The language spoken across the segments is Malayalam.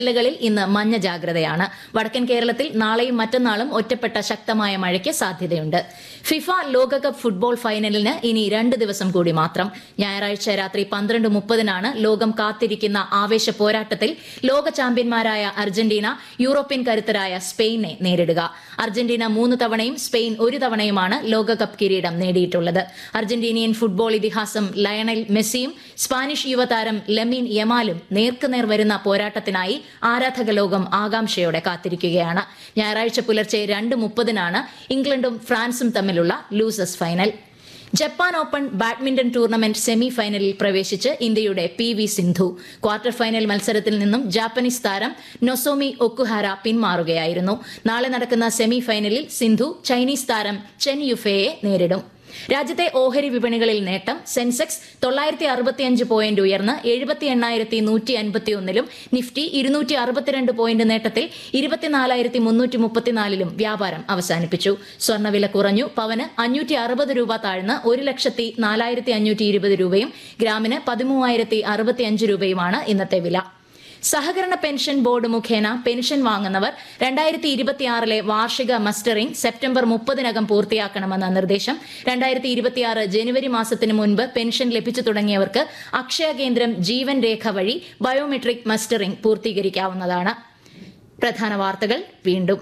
ജില്ലകളിൽ ഇന്ന് മഞ്ഞ ജാഗ്രതയാണ് വടക്കൻ കേരളത്തിൽ നാളെയും മറ്റന്നാളും ഒറ്റപ്പെട്ട ശക്തമായ മഴയ്ക്ക് സാധ്യതയുണ്ട് ഫിഫ ലോകകപ്പ് ഫുട്ബോൾ ഫൈനലിന് ഇനി രണ്ട് ദിവസം കൂടി മാത്രം ഞായറാഴ്ച രാത്രി പന്ത്രണ്ട് മുപ്പതിനാണ് ലോകം കാത്തിരിക്കുന്ന ആവേശ പോരാട്ടത്തിൽ ലോക ചാമ്പ്യന്മാരായ അർജന്റീന യൂറോപ്യൻ കരുത്തരായ സ്പെയിനെ നേരിടുക അർജന്റീന മൂന്ന് തവണയും സ്പെയിൻ ഒരു തവണയുമാണ് ലോകകപ്പ് കിരീടം നേടിയിട്ടുള്ളത് അർജന്റീനിയൻ ഫുട്ബോൾ ഇതിഹാസം ലയണൽ മെസ്സിയും സ്പാനിഷ് യുവതാരം ലെമിൻ യമാലും നേർക്കുനേർ വരുന്ന പോരാട്ടത്തിനായി ആരാധക ലോകം ആകാംക്ഷയോടെ കാത്തിരിക്കുകയാണ് ഞായറാഴ്ച പുലർച്ചെ രണ്ട് മുപ്പതിനാണ് ഇംഗ്ലണ്ടും ഫ്രാൻസും തമ്മിലുള്ള losers final Japan open badminton tournament semi ഫൈനലിൽ പ്രവേശിച്ച് ഇന്ത്യയുടെ P V Sindhu quarter final മത്സരത്തിൽ നിന്നും ജാപ്പനീസ് താരം നൊസോമി ഒക്കുഹാര പിന്മാറുകയായിരുന്നു നാളെ നടക്കുന്ന സെമി ഫൈനലിൽ സിന്ധു ചൈനീസ് താരം ചെൻ യുഫെയെ നേരിടും രാജ്യത്തെ ഓഹരി വിപണികളിൽ നേട്ടം സെൻസെക്സ് തൊള്ളായിരത്തി അറുപത്തിയഞ്ച് പോയിന്റ് ഉയർന്ന് എഴുപത്തി എണ്ണായിരത്തി നൂറ്റി അൻപത്തി ഒന്നിലും നിഫ്റ്റി ഇരുന്നൂറ്റി അറുപത്തിരണ്ട് പോയിന്റ് നേട്ടത്തിൽ ഇരുപത്തിനാലായിരത്തി മുന്നൂറ്റി മുപ്പത്തിനാലിലും വ്യാപാരം അവസാനിപ്പിച്ചു സ്വർണ്ണവില കുറഞ്ഞു പവന് അഞ്ഞൂറ്റി അറുപത് രൂപ താഴ്ന്ന് ഒരു ലക്ഷത്തി നാലായിരത്തി അഞ്ഞൂറ്റി ഇരുപത് രൂപയും ഗ്രാമിന് പതിമൂവായിരത്തി അറുപത്തിയഞ്ച് രൂപയുമാണ് ഇന്നത്തെ വില സഹകരണ പെൻഷൻ ബോർഡ് മുഖേന പെൻഷൻ വാങ്ങുന്നവർ രണ്ടായിരത്തി ഇരുപത്തിയാറിലെ വാർഷിക മസ്റ്ററിംഗ് സെപ്റ്റംബർ മുപ്പതിനകം പൂർത്തിയാക്കണമെന്ന നിർദ്ദേശം രണ്ടായിരത്തി ഇരുപത്തിയാറ് ജനുവരി മാസത്തിന് മുൻപ് പെൻഷൻ ലഭിച്ചു തുടങ്ങിയവർക്ക് അക്ഷയ കേന്ദ്രം ജീവൻ രേഖ വഴി ബയോമെട്രിക് മസ്റ്ററിംഗ് പൂർത്തീകരിക്കാവുന്നതാണ് പ്രധാന വാർത്തകൾ വീണ്ടും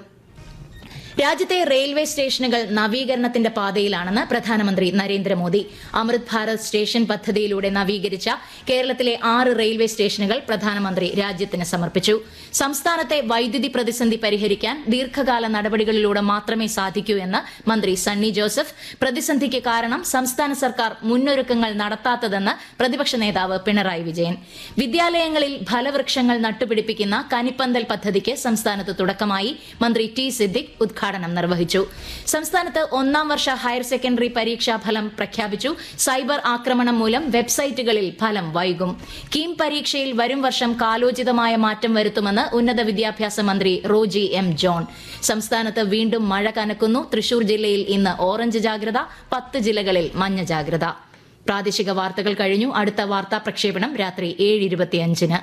രാജ്യത്തെ റെയിൽവേ സ്റ്റേഷനുകൾ നവീകരണത്തിന്റെ പാതയിലാണെന്ന് പ്രധാനമന്ത്രി നരേന്ദ്രമോദി അമൃത് ഭാരത് സ്റ്റേഷൻ പദ്ധതിയിലൂടെ നവീകരിച്ച കേരളത്തിലെ ആറ് റെയിൽവേ സ്റ്റേഷനുകൾ പ്രധാനമന്ത്രി രാജ്യത്തിന് സമർപ്പിച്ചു സംസ്ഥാനത്തെ വൈദ്യുതി പ്രതിസന്ധി പരിഹരിക്കാൻ ദീർഘകാല നടപടികളിലൂടെ മാത്രമേ സാധിക്കൂ എന്ന് മന്ത്രി സണ്ണി ജോസഫ് പ്രതിസന്ധിക്ക് കാരണം സംസ്ഥാന സർക്കാർ മുന്നൊരുക്കങ്ങൾ നടത്താത്തതെന്ന് പ്രതിപക്ഷ നേതാവ് പിണറായി വിജയൻ വിദ്യാലയങ്ങളിൽ ഫലവൃക്ഷങ്ങൾ നട്ടുപിടിപ്പിക്കുന്ന കനിപ്പന്തൽ പദ്ധതിക്ക് സംസ്ഥാനത്ത് തുടക്കമായി മന്ത്രി ടി സിദ്ദിഖ് ഉദ്ഘാടനം നിർവഹിച്ചു സംസ്ഥാനത്ത് ഒന്നാം വർഷ ഹയർ സെക്കൻഡറി പരീക്ഷാ ഫലം പ്രഖ്യാപിച്ചു സൈബർ ആക്രമണം മൂലം വെബ്സൈറ്റുകളിൽ ഫലം വൈകും കീം പരീക്ഷയിൽ വരും വർഷം കാലോചിതമായ മാറ്റം വരുത്തുമെന്ന് ഉന്നത വിദ്യാഭ്യാസ മന്ത്രി റോജി എം ജോൺ സംസ്ഥാനത്ത് വീണ്ടും മഴ കനക്കുന്നു തൃശൂർ ജില്ലയിൽ ഇന്ന് ഓറഞ്ച് ജാഗ്രത പത്ത് ജില്ലകളിൽ മഞ്ഞ ജാഗ്രത പ്രാദേശിക വാർത്തകൾ കഴിഞ്ഞു അടുത്ത വാർത്താ പ്രക്ഷേപണം രാത്രി ഏഴ് ഇരുപത്തിയഞ്ചിന്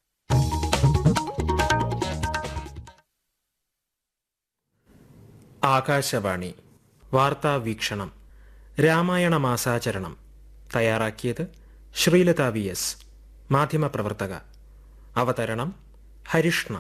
ആകാശവാണി വാർത്താ വീക്ഷണം രാമായണ മാസാചരണം തയ്യാറാക്കിയത് ശ്രീലത വി എസ് മാധ്യമപ്രവർത്തക അവതരണം ഹരിഷ്ണ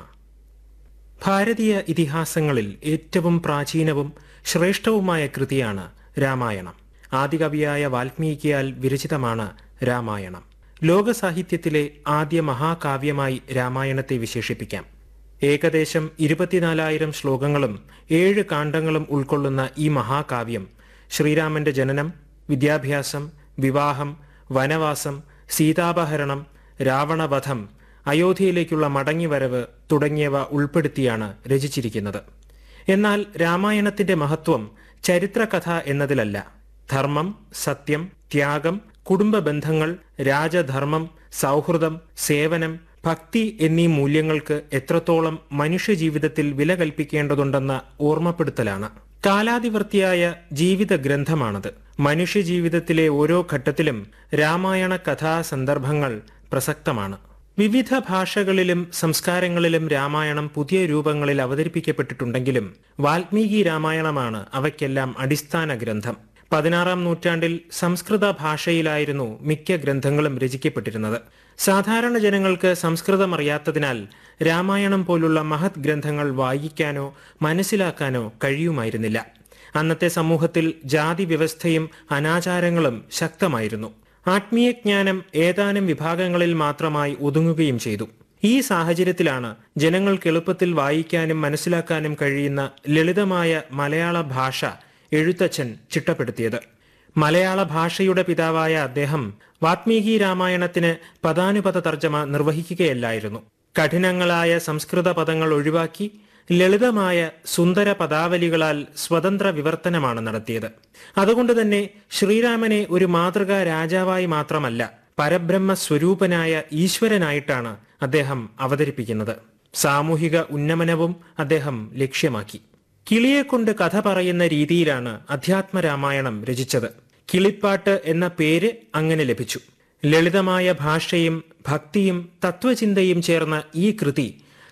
ഭാരതീയ ഇതിഹാസങ്ങളിൽ ഏറ്റവും പ്രാചീനവും ശ്രേഷ്ഠവുമായ കൃതിയാണ് രാമായണം ആദികവിയായ വാൽമീകിയാൽ വിരചിതമാണ് രാമായണം ലോകസാഹിത്യത്തിലെ ആദ്യ മഹാകാവ്യമായി രാമായണത്തെ വിശേഷിപ്പിക്കാം ഏകദേശം ഇരുപത്തിനാലായിരം ശ്ലോകങ്ങളും ഏഴ് കാണ്ഡങ്ങളും ഉൾക്കൊള്ളുന്ന ഈ മഹാകാവ്യം ശ്രീരാമന്റെ ജനനം വിദ്യാഭ്യാസം വിവാഹം വനവാസം സീതാപഹരണം രാവണവധം അയോധ്യയിലേക്കുള്ള മടങ്ങിവരവ് തുടങ്ങിയവ ഉൾപ്പെടുത്തിയാണ് രചിച്ചിരിക്കുന്നത് എന്നാൽ രാമായണത്തിന്റെ മഹത്വം ചരിത്രകഥ എന്നതിലല്ല ധർമ്മം സത്യം ത്യാഗം കുടുംബ ബന്ധങ്ങൾ രാജധർമ്മം സൗഹൃദം സേവനം ഭക്തി എന്നീ മൂല്യങ്ങൾക്ക് എത്രത്തോളം മനുഷ്യജീവിതത്തിൽ വില കൽപ്പിക്കേണ്ടതുണ്ടെന്ന ഓർമ്മപ്പെടുത്തലാണ് കാലാതിവർത്തിയായ ജീവിത ഗ്രന്ഥമാണത് മനുഷ്യജീവിതത്തിലെ ഓരോ ഘട്ടത്തിലും രാമായണ കഥാ സന്ദർഭങ്ങൾ പ്രസക്തമാണ് വിവിധ ഭാഷകളിലും സംസ്കാരങ്ങളിലും രാമായണം പുതിയ രൂപങ്ങളിൽ അവതരിപ്പിക്കപ്പെട്ടിട്ടുണ്ടെങ്കിലും വാൽമീകി രാമായണമാണ് അവയ്ക്കെല്ലാം അടിസ്ഥാന ഗ്രന്ഥം പതിനാറാം നൂറ്റാണ്ടിൽ സംസ്കൃത ഭാഷയിലായിരുന്നു മിക്ക ഗ്രന്ഥങ്ങളും രചിക്കപ്പെട്ടിരുന്നത് സാധാരണ ജനങ്ങൾക്ക് സംസ്കൃതം അറിയാത്തതിനാൽ രാമായണം പോലുള്ള മഹത് ഗ്രന്ഥങ്ങൾ വായിക്കാനോ മനസ്സിലാക്കാനോ കഴിയുമായിരുന്നില്ല അന്നത്തെ സമൂഹത്തിൽ ജാതി വ്യവസ്ഥയും അനാചാരങ്ങളും ശക്തമായിരുന്നു ആത്മീയജ്ഞാനം ഏതാനും വിഭാഗങ്ങളിൽ മാത്രമായി ഒതുങ്ങുകയും ചെയ്തു ഈ സാഹചര്യത്തിലാണ് ജനങ്ങൾക്ക് എളുപ്പത്തിൽ വായിക്കാനും മനസ്സിലാക്കാനും കഴിയുന്ന ലളിതമായ മലയാള ഭാഷ എഴുത്തച്ഛൻ ചിട്ടപ്പെടുത്തിയത് മലയാള ഭാഷയുടെ പിതാവായ അദ്ദേഹം വാത്മീകി രാമായണത്തിന് പദാനുപത തർജ്ജമ നിർവഹിക്കുകയല്ലായിരുന്നു കഠിനങ്ങളായ സംസ്കൃത പദങ്ങൾ ഒഴിവാക്കി ലളിതമായ സുന്ദര പദാവലികളാൽ സ്വതന്ത്ര വിവർത്തനമാണ് നടത്തിയത് അതുകൊണ്ട് തന്നെ ശ്രീരാമനെ ഒരു മാതൃകാ രാജാവായി മാത്രമല്ല പരബ്രഹ്മ സ്വരൂപനായ ഈശ്വരനായിട്ടാണ് അദ്ദേഹം അവതരിപ്പിക്കുന്നത് സാമൂഹിക ഉന്നമനവും അദ്ദേഹം ലക്ഷ്യമാക്കി കിളിയെക്കൊണ്ട് കഥ പറയുന്ന രീതിയിലാണ് അധ്യാത്മരാമായണം രചിച്ചത് കിളിപ്പാട്ട് എന്ന പേര് അങ്ങനെ ലഭിച്ചു ലളിതമായ ഭാഷയും ഭക്തിയും തത്വചിന്തയും ചേർന്ന ഈ കൃതി